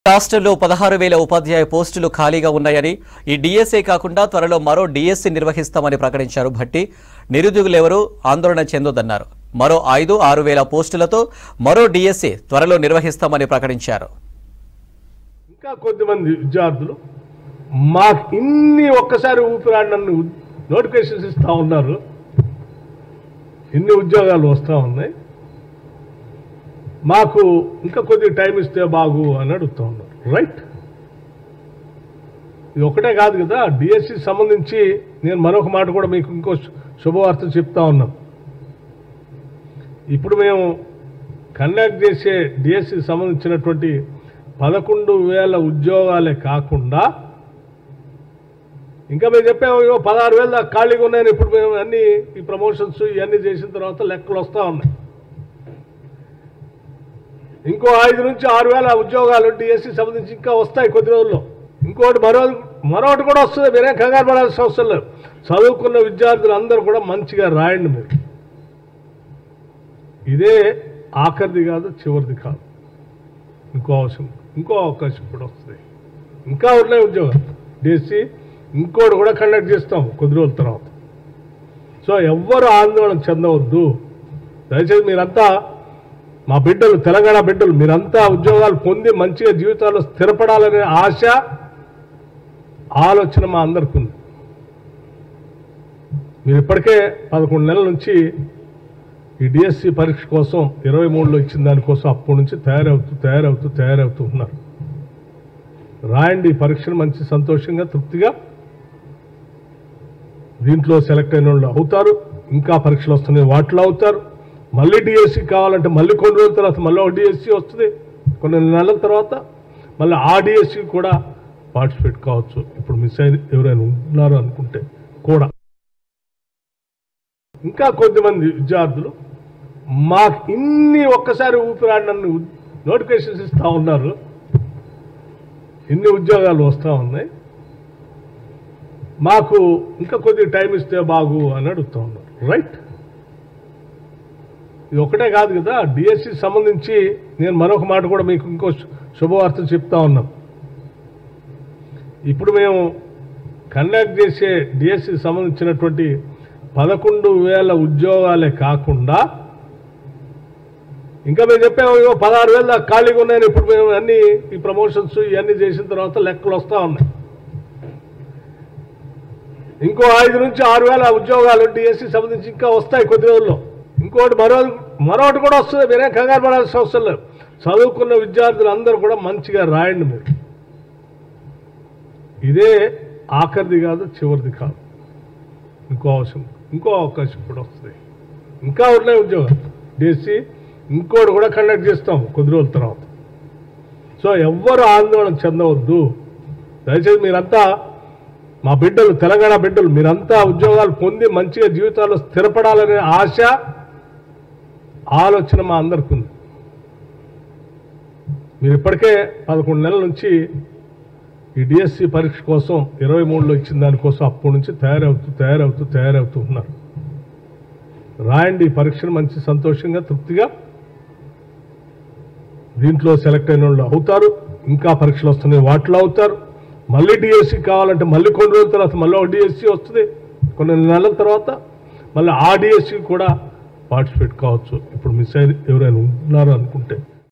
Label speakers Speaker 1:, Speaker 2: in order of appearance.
Speaker 1: రాష్ట్రంలో పదహారు వేల ఉపాధ్యాయ పోస్టులు ఖాళీగా ఉన్నాయని ఈ డిఎస్ఏ కాకుండా త్వరలో మరో డిఎస్సి నిర్వహిస్తామని ప్రకటించారు భట్టి నిరుద్యోగులెవరూ ఆందోళన చెందొద్దన్నారు మరో ఐదు ఆరు వేల పోస్టులతో మరో డిఎస్సి త్వరలో నిర్వహిస్తామని ప్రకటించారు
Speaker 2: ఇంకా కొద్దిమంది విద్యార్థులు మాకు ఇన్ని ఒక్కసారి ఊపిరాడనన్ను నోటిఫికేషన్స్ ఇస్తూ ఉన్నారు ఇన్ని ఉద్యోగాలు వస్తూ ఉన్నాయి మాకు ఇంకా కొద్దిగా టైం ఇస్తే బాగు అని అడుగుతూ ఉన్నారు రైట్ ఇది ఒకటే కాదు కదా డిఎస్సి సంబంధించి నేను మరొక మాట కూడా మీకు ఇంకో శు- శుభవార్త చెప్తా ఉన్నాం ఇప్పుడు మేము కండక్ట్ చేసే డిఎస్సికి సంబంధించినటువంటి పదకొండు వేల ఉద్యోగాలే కాకుండా ఇంకా మేము చెప్పాము ఇగో పదహారు వేల దాకా ఖాళీగా ఉన్నాయని ఇప్పుడు మేము అన్ని ఈ ప్రమోషన్స్ ఇవన్నీ చేసిన తర్వాత లెక్కలు వస్తూ ఉన్నాయి ఇంకో ఐదు నుంచి ఆరు వేల ఉద్యోగాలు డిఎస్సి సంబంధించి ఇంకా వస్తాయి కొద్ది రోజుల్లో ఇంకోటి మరో మరొకటి కూడా వస్తుంది మీరేం కంగారు పడాల్సిన అవసరం లేదు చదువుకున్న విద్యార్థులు అందరూ కూడా మంచిగా రాయండి మీరు ఇదే ఆఖరిది కాదు చివరిది కాదు ఇంకో అవసరం ఇంకో అవకాశం కూడా వస్తుంది ఇంకా ఉన్నాయి ఉద్యోగాలు డిఎస్సి ఇంకోటి కూడా కండక్ట్ చేస్తాం కొద్ది రోజుల తర్వాత సో ఎవ్వరు ఆందోళన చెందవద్దు దయచేసి మీరంతా మా బిడ్డలు తెలంగాణ బిడ్డలు మీరంతా ఉద్యోగాలు పొంది మంచిగా జీవితాల్లో స్థిరపడాలనే ఆశ ఆలోచన మా అందరికి ఉంది మీరు ఇప్పటికే పదకొండు నెలల నుంచి ఈ డిఎస్సి పరీక్ష కోసం ఇరవై మూడులో ఇచ్చిన దానికోసం అప్పటి నుంచి తయారవుతూ తయారవుతూ తయారవుతూ ఉన్నారు రాయండి ఈ పరీక్షను మంచి సంతోషంగా తృప్తిగా దీంట్లో సెలెక్ట్ అయిన వాళ్ళు అవుతారు ఇంకా పరీక్షలు వస్తున్నాయి వాటిలో అవుతారు మళ్ళీ డిఎస్సి కావాలంటే మళ్ళీ కొన్ని రోజుల తర్వాత మళ్ళీ ఒక డిఎస్సి వస్తుంది కొన్ని నెలల తర్వాత మళ్ళీ ఆ డిఎస్సి కూడా పార్టిసిపేట్ కావచ్చు ఇప్పుడు మిస్ అయిన ఎవరైనా ఉన్నారు అనుకుంటే కూడా ఇంకా కొద్దిమంది విద్యార్థులు మాకు ఇన్ని ఒక్కసారి ఊపిరాడనన్ను నోటిఫికేషన్స్ ఇస్తూ ఉన్నారు ఇన్ని ఉద్యోగాలు వస్తూ ఉన్నాయి మాకు ఇంకా కొద్దిగా టైం ఇస్తే బాగు అని అడుగుతూ ఉన్నారు రైట్ ఇది ఒకటే కాదు కదా డిఎస్సి సంబంధించి నేను మరొక మాట కూడా మీకు ఇంకో శు- శుభవార్త చెప్తా ఉన్నాం ఇప్పుడు మేము కండక్ట్ చేసే డిఎస్సికి సంబంధించినటువంటి పదకొండు వేల ఉద్యోగాలే కాకుండా ఇంకా మేము చెప్పాము ఇగో పదహారు వేల దాకా ఖాళీగా ఉన్నాయని ఇప్పుడు మేము అన్ని ఈ ప్రమోషన్స్ ఇవన్నీ చేసిన తర్వాత లెక్కలు వస్తూ ఉన్నాయి ఇంకో ఐదు నుంచి ఆరు వేల ఉద్యోగాలు డిఎస్సి సంబంధించి ఇంకా వస్తాయి కొద్ది రోజుల్లో ఇంకోటి మరో మరొకటి కూడా వస్తుంది మీరేం కంగారు పడాల్సిన అవసరం లేదు చదువుకున్న విద్యార్థులు అందరూ కూడా మంచిగా రాయండి మీరు ఇదే ఆఖరిది కాదు చివరిది కాదు ఇంకో అవసరం ఇంకో అవకాశం కూడా వస్తుంది ఇంకా ఉన్నాయి ఉద్యోగాలు డిఎస్సి ఇంకోటి కూడా కండక్ట్ చేస్తాం కొద్ది రోజుల తర్వాత సో ఎవ్వరు ఆందోళన చెందవద్దు దయచేసి మీరంతా మా బిడ్డలు తెలంగాణ బిడ్డలు మీరంతా ఉద్యోగాలు పొంది మంచిగా జీవితాల్లో స్థిరపడాలనే ఆశ ఆలోచన మా అందరికి ఉంది మీరు ఇప్పటికే పదకొండు నెలల నుంచి ఈ డిఎస్సి పరీక్ష కోసం ఇరవై మూడులో ఇచ్చిన దానికోసం అప్పటి నుంచి తయారవుతూ తయారవుతూ తయారవుతూ ఉన్నారు రాయండి ఈ పరీక్షను మంచి సంతోషంగా తృప్తిగా దీంట్లో సెలెక్ట్ అయిన వాళ్ళు అవుతారు ఇంకా పరీక్షలు వస్తున్నాయి వాటిలో అవుతారు మళ్ళీ డిఎస్సి కావాలంటే మళ్ళీ కొన్ని రోజుల తర్వాత మళ్ళీ ఒక డిఎస్సి వస్తుంది కొన్ని నెలల తర్వాత మళ్ళీ ఆ డిఎస్సి కూడా పార్టిసిపేట్ కావచ్చు ఇప్పుడు మిస్ అయిన ఎవరైనా ఉన్నారు అనుకుంటే